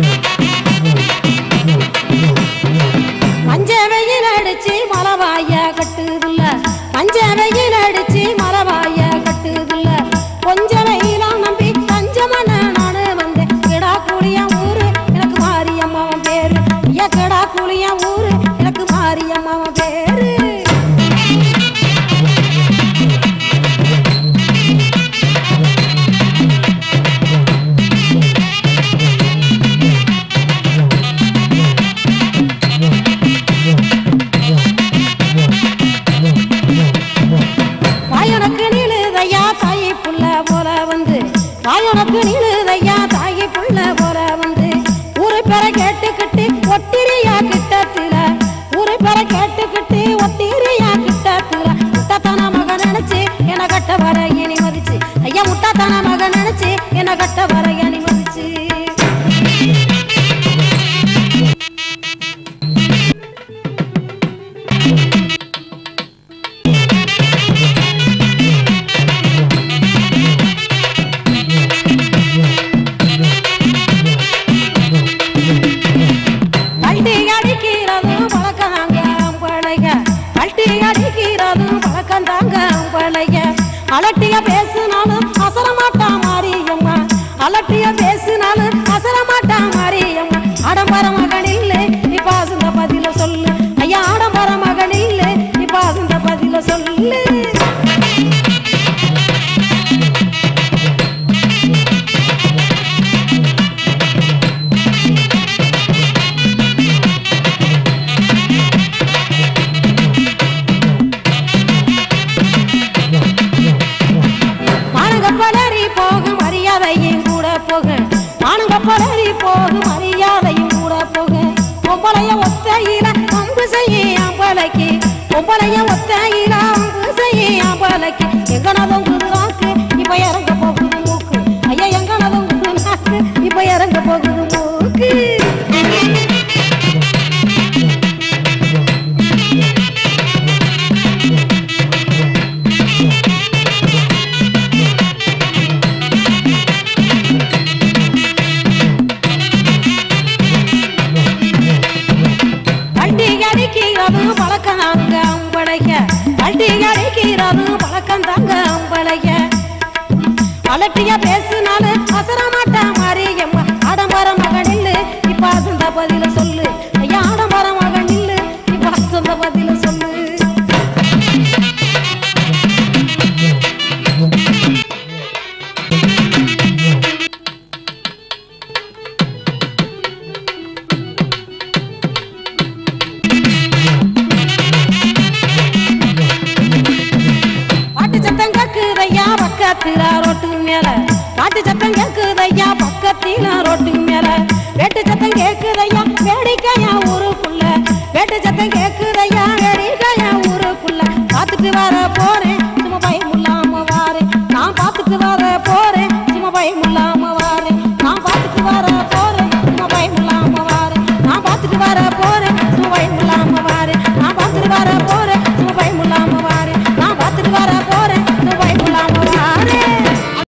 மஞ்ச வெயில் அடிச்சு மலவாய கட்டுதுல்ல மஞ்ச வெயில் அடிச்சு மலவாய கட்டுதுல்ல கொஞ்ச வெயிலாம் நம்பி பஞ்சமன நானு வந்தேன் கிடா கூலிய ஊரு எனக்கு மாரியம்மாவன் பேரு ஐயா கிடா கூலிய ஊரு எனக்கு மாரியம்மாவன் பேரு வாயனக்கு நிலுதையா தாயி புள்ள போல வந்து வாயனக்கு நிலுதையா தாயி புள்ள போல வந்து ஊரு பெற கேட்டுக்கிட்டு ஒட்டிரியா கிட்டத்துல ஊரு பெற கேட்டுக்கிட்டு ஒட்டிரியா கிட்டத்துல முட்டாத்தான மக நினைச்சு என கட்ட வர இனி மதிச்சு ஐயா முட்டாத்தான மக நினைச்சு என கட்ட வர இனி மதிச்சு பல்ட்டி அடிக்கிறதும் பழக்கம் தாங்க பழைய பல்ட்டி அடிக்கிறதும் பழக்கம் தாங்க பழைய அலட்டிய பேசினாலும் அசர மாட்டா மாரியம்மா அலட்டிய பேசினாலும் அசர மாட்டா மாரியம்மா ஆடம்பர மகனில் இப்ப அசந்த பதில சொல்லு ஐயா ஆடம்பர மகனில் இப்ப அசந்த பதில சொல்லு மானுங்க பலரி போகும் மரியாதையும் கூட போக மானுங்க பலரி போகும் மரியாதையும் கூட போக பொம்பளைய ஒத்தையில அம்பு செய்ய அம்பலைக்கு பொம்பளைய ஒத்தையில அம்பு செய்ய அம்பலைக்கு எங்கனதும் குருவாக்கு இப்ப இறங்க போகுது மூக்கு ஐயா எங்கனதும் குருவாக்கு இப்ப இறங்க போகுது மூக்கு வண்டி அடிக்கிறதும் பழக்கம் தாங்க அம்பளைய வண்டி அடிக்கிறதும் பழக்கம் தாங்க அம்பளைய அலட்டியா பேசினாலும் அசர மாட்டா மாரியம்மா ஆடம்பர மகனில் இப்ப அசந்த பதில சொல்லு ஐயா ஆடம்பர மகனில் இப்ப அசந்த பதில சொல்லு பாட்டு சத்தம் கேக்குதையா பக்கத்துல ரோட்டு மேல பாட்டு சத்தம் கேக்குதையா பக்கத்துல ரோட்டு மேல வேட்டு சத்தம் கேக்குதையா வேடிக்கையா ஊருக்குள்ள வேட்டு சத்தம் கேக்குதையா வேடிக்கையா ஊருக்குள்ள பார்த்துட்டு வர போறேன் சும்மா பயம் இல்லாம வாரேன் நான் பார்த்துட்டு வர போறேன் சும்மா பயம் இல்லாம